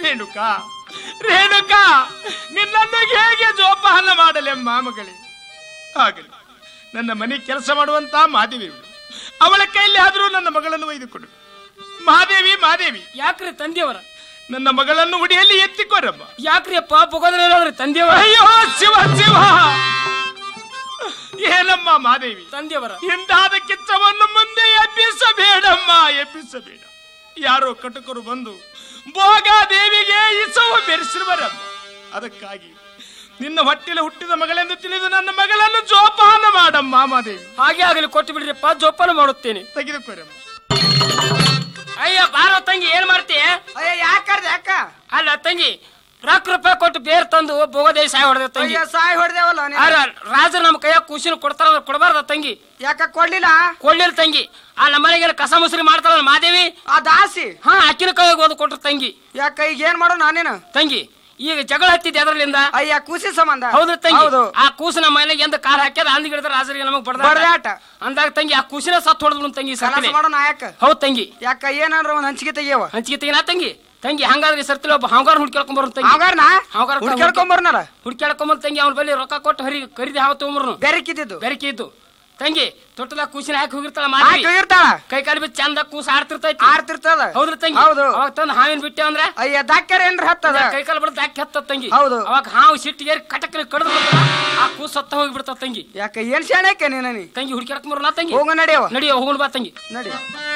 ರೇಣುಕಾ ರೇಣುಕಾ ನಿನ್ನನ್ನು ಹೇಗೆ ಜೋಪಾನ ಮಾಡಲೆಮ್ಮ ಮಗಳೇ ಆಗಲಿ ನನ್ನ ಮನೆ ಕೆಲಸ ಮಾಡುವಂತ ಮಾದೇವಿ ಇವಳು. ಅವಳ ಕೈಯಲ್ಲಿ ಆದರೂ ನನ್ನ ಮಗಳನ್ನು ಒಯ್ದುಕೊಡು ಮಹಾದೇವಿ ಮಹಾದೇವಿ ಯಾಕ್ರಿ ತಂದೆಯವರ ನನ್ನ ಮಗಳನ್ನು ಉಡಿಯಲ್ಲಿ ಎತ್ತಿಕೊರಮ್ಮ ಯಾಕ್ರಿ ಅಪ್ಪ ಬೊಗೋದ್ರಿ ತಂದೆಯವರ ಅಯ್ಯೋ ಶಿವ ಶಿವ ಏನಮ್ಮ ಮಾದೇವಿ ತಂದೆಯವರ ಇಂದಾದ ಕಿಚ್ಚವನ್ನು ಮುಂದೆ ಎಬ್ಬಿಸಬೇಡಮ್ಮ ಎಬ್ಬಿಸಬೇಡ ಯಾರೋ ಕಟಕರು ಬಂದು ಭೋಗ ದೇವಿಗೆ ಇಸವು ಬೆರೆಸಿರುವರಮ್ಮ ಅದಕ್ಕಾಗಿ ನಿನ್ನ ಹೊಟ್ಟೆಲೆ ಹುಟ್ಟಿದ ಮಗಳೆಂದು ತಿಳಿದು ನನ್ನ ಮಗಳನ್ನು ಜೋಪಾನ ಮಾಡಮ್ಮ ಮಾದೇವಿ ಹಾಗೆ ಆಗಲಿ ಕೊಟ್ಟು ಬಿಡ್ರಿಪ್ಪ ಜೋಪಾನ ಮಾಡುತ್ತೇನೆ ತೆಗೆದುಕೊರಮ್ಮ ಅಯ್ಯ ಬಾರೋ ತಂಗಿ ಏನ್ ಮಾಡ್ತೀಯ ಅಯ್ಯ ಯಾಕರ್ದೆ ಅಕ್ಕ ಅಲ್ಲ ತಂಗಿ ರೊಕ್ಕ ರೂಪಾಯಿ ಕೊಟ್ಟು ಬೇರ್ ತಂದು ಭೋಗದೇವಿ ಸಾಯ ಹೊಡೆದ ತಂಗಿ ಅಯ್ಯ ಸಾಯ್ ಹೊಡೆದೇವಲ್ಲ ನೀನು. ಆರ ರಾಜರು ನಮ್ಮ ಕೈಯಾಗ ಕುಸಿನ ಕೊಡ್ತಾರ ಅಂದ್ರೆ ಕೊಡಬಾರ್ದ ತಂಗಿ ಯಾಕ ಕೊಡ್ಲಿಲ್ಲ ಕೊಳ್ಳಿಲ್ಲ ತಂಗಿ ಆ ನಮ್ಮನೆಗೆ ಕಸ ಮುಸ್ರಿ ಮಾಡ್ತಾಳ ಮಾದೇವಿ ಆ ದಾಸಿ ಹಾ ಅಕ್ಕಿನ ಕೈಯಾಗ ಓದು ಕೊಟ್ರು ತಂಗಿ ಯಾಕ ಈಗ ಏನ್ ಮಾಡೋ ನಾನೇನು ತಂಗಿ ಈಗ ಜಗಳ ಹತ್ತಿದ್ದೆ ಅದರಲ್ಲಿಂದ ಅಯ್ಯ ಕೂಸಿ ಸಂಬಂಧ ಹೌದು ತಂಗಿ ಹೌದು ಆ ಕೂಸು ನಮ್ಮ ಮನೆಗೆ ಎಂದ ಕಾಲ್ ಹಾಕ್ಯದ ಅಂದ್ ಗಿಡದ ರಾಜರಿಗೆ ನಮಗ್ ಬಡ್ದ ಬಡ್ದಾಟ ಅಂದಾಗ ತಂಗಿ ಆ ಕುಸಿನ ಸತ್ ಹೊಡೆದ್ರು ತಂಗಿ ಕಲಸ ಸತ್ತಿಲೆ ಮಾಡೋ ನಾಯಕ ಹೌದ್ ತಂಗಿ ಯಾಕ ಏನಾರ ಒಂದ್ ಹಂಚಿಗೆ ತೆಗಿಯವ ಹಂಚಿಗೆ ತೆಗಿನ ತಂಗಿ ತಂಗಿ ಹಂಗಾದ್ರೆ ಈ ಸರ್ತಿಲಿ ಒಬ್ಬ ಹಾಂಗಾರ ಹುಡ್ಕ್ಯಾಳ್ಕೊಂಡ್ ಬರೋ ತಂಗಿ ಅವಾಗಾರ್ನ ಹಾವ್ಗಾರ ಹುಡ್ಕ್ಯಾಡ್ಕೊಂಬರ್ನಲ್ಲ ಹುಡ್ಕ್ಯಾಳ್ಕೊಂಬಂದ್ ತಂಗಿ ಅವ್ನ ಬಳಿ ರೊಕ್ಕ ಕೊಟ್ಟು ಹರಿ ಕರಿದಿ ಹಾವ ತಗೊಂಬರ್ನು ಬೆರಕಿದ್ದು ಬೆರಕೆ ಇದ್ದು ತಂಗಿ ತೊಟ್ಟದಾಗ ಕೂಸಿನ ಹಾಕಿ ಹೋಗಿರ್ತಾಳ ಹಾಕಿ ಮಾದೇವಿ ಹೋಗಿರ್ತಾಳ ಕೈ ಕಾಲು ಬಿಟ್ಟು ಚಂದ ಕೂಸ ಆಡ್ತಿರ್ತೈತಿ ಆಡ್ತಿರ್ತದ ಹೌದ್ರಿ ತಂಗಿ ಹೌದು ಅವಾಗ ತಂದು ಹಾವಿನ ಬಿಟ್ಟೆ ಅಂದ್ರೆ ಅಯ್ಯ ದಾಕ್ಯಾರ ಏನ್ರ ಹತ್ತದ ಕೈ ಕಾಲು ಬಿಡದ್ ಹಾಕಿ ಹತ್ತ ತಂಗಿ ಹೌದು. ಅವಾಗ ಹಾವು ಸಿಟ್ಟಿಗೆ ಕಟಕ್ನ ಕಡ್ದು ಬಿಡ್ತಾಳ, ಆ ಕೂಸ್ ಸತ್ತ ಹೋಗಿ ತಂಗಿ ಯಾಕ ಏನ್ ಶಾಣೆಕ್ಕೆ ನೀನ ನೀ ತಂಗಿ ಹುಡುಕ್ಯಾಡ್ಕೊಂಬರೋಣ ತಂಗಿ ಹೋಗ ನಡಿಯವ ನಡಿಯೋ ಹೋಗೋಣ ಬಾ ತಂಗಿ ನಡಿ